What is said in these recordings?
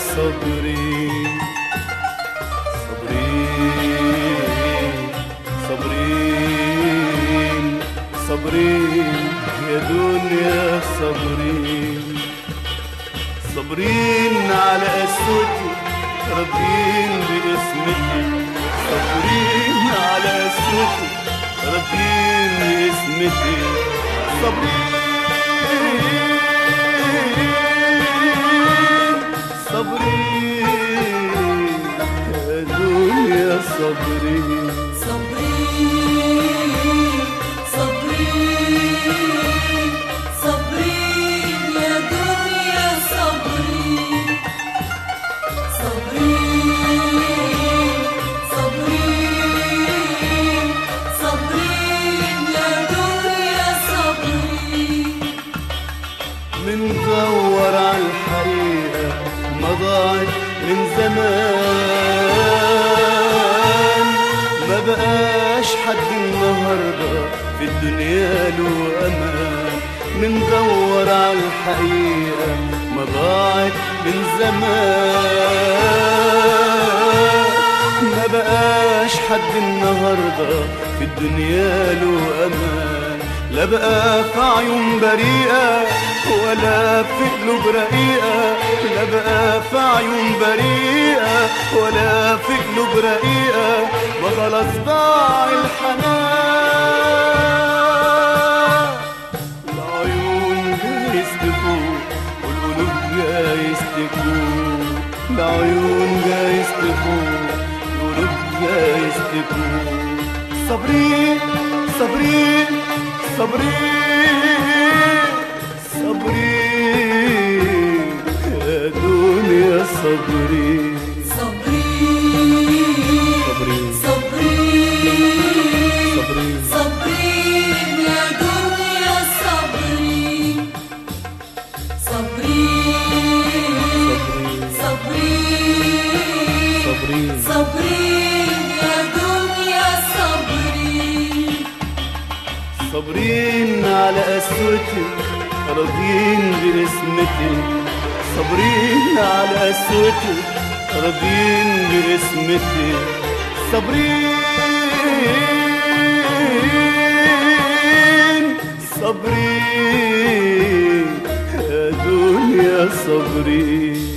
صابرين صابرين صابرين صابرين يا دنيا صابرين صابرين على قسوتي راضيين باسمتي صابرين على قسوتي راضيين باسمتي صابرين صابرين يا دنيا صابرين صابرين صابرين صابرين يا دنيا صابرين صابرين صابرين صابرين يا دنيا صابرين مندور على الحقيقة ما ضاعت من زمان ما بقاش حد النهاردة في الدنيا له أمان مندور على الحقيقة ما ضاعت من زمان ما بقاش حد النهاردة في الدنيا له أمان لا بقى في عيون بريئة ولا في قلوب رقيقة لا بقى في عيون بريئة ولا في قلوب رقيقة وخلاص ضاع الحنان العيون جايز تفوق والقلوب جايز تكون العيون جايز تفوق والقلوب جايز تكون صابرين صابرين صابرين صابرين يا دنيا صابرين صابرين صابرين صابرين صابرين صابرين يا دنيا صابرين صابرين صابرين صابرين صابرين يا دنيا صابرين صابرين على قسوتي راضيين باسمتي صابرين على قسوتي راضيين باسمتي صابرين صابرين يا دنيا صابرين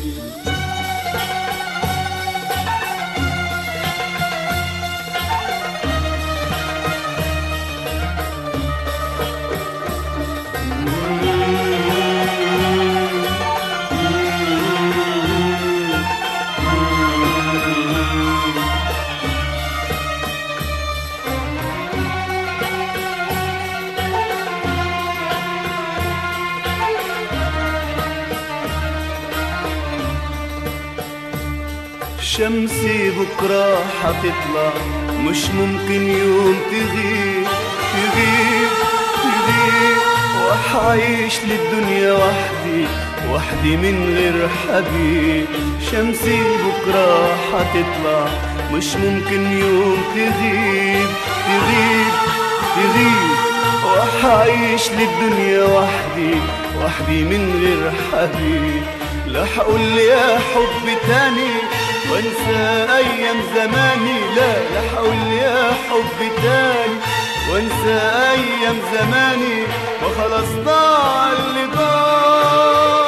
شمسي بكرة حتطلع مش ممكن يوم تغيب تغيب تغيب وحعيش للدنيا وحدي وحدي من غير حبيب شمسي بكرة حتطلع مش ممكن يوم تغيب تغيب تغيب وحعيش للدنيا وحدي وحدي من غير حبيب لا حقول يا حب تاني وانسى ايام زماني لا لا حقول يا حب تاني وانسى ايام زماني وخلاص ضاع اللي ضاع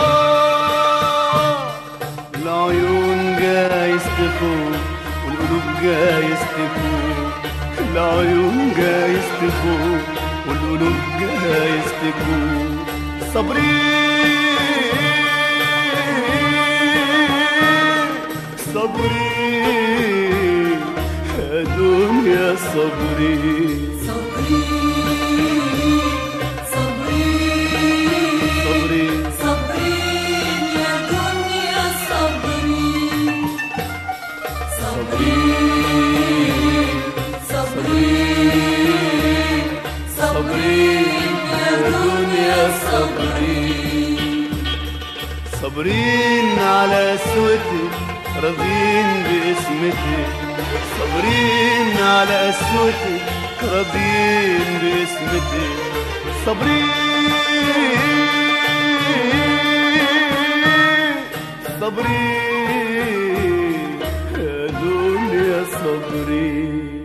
العيون جايز تفوق والقلوب جايز تفوق العيون جايز تفوق والقلوب جايز تفوق صبري صبري يا دنيا صبري صابرين صابرين صبري صابرين يا دنيا صابرين صابرين صابرين صابرين يا دنيا صابرين صابرين على سوتي راضيين باسمتي صابرين على قسوتي راضيين باسمتي صابرين صابرين يا صبري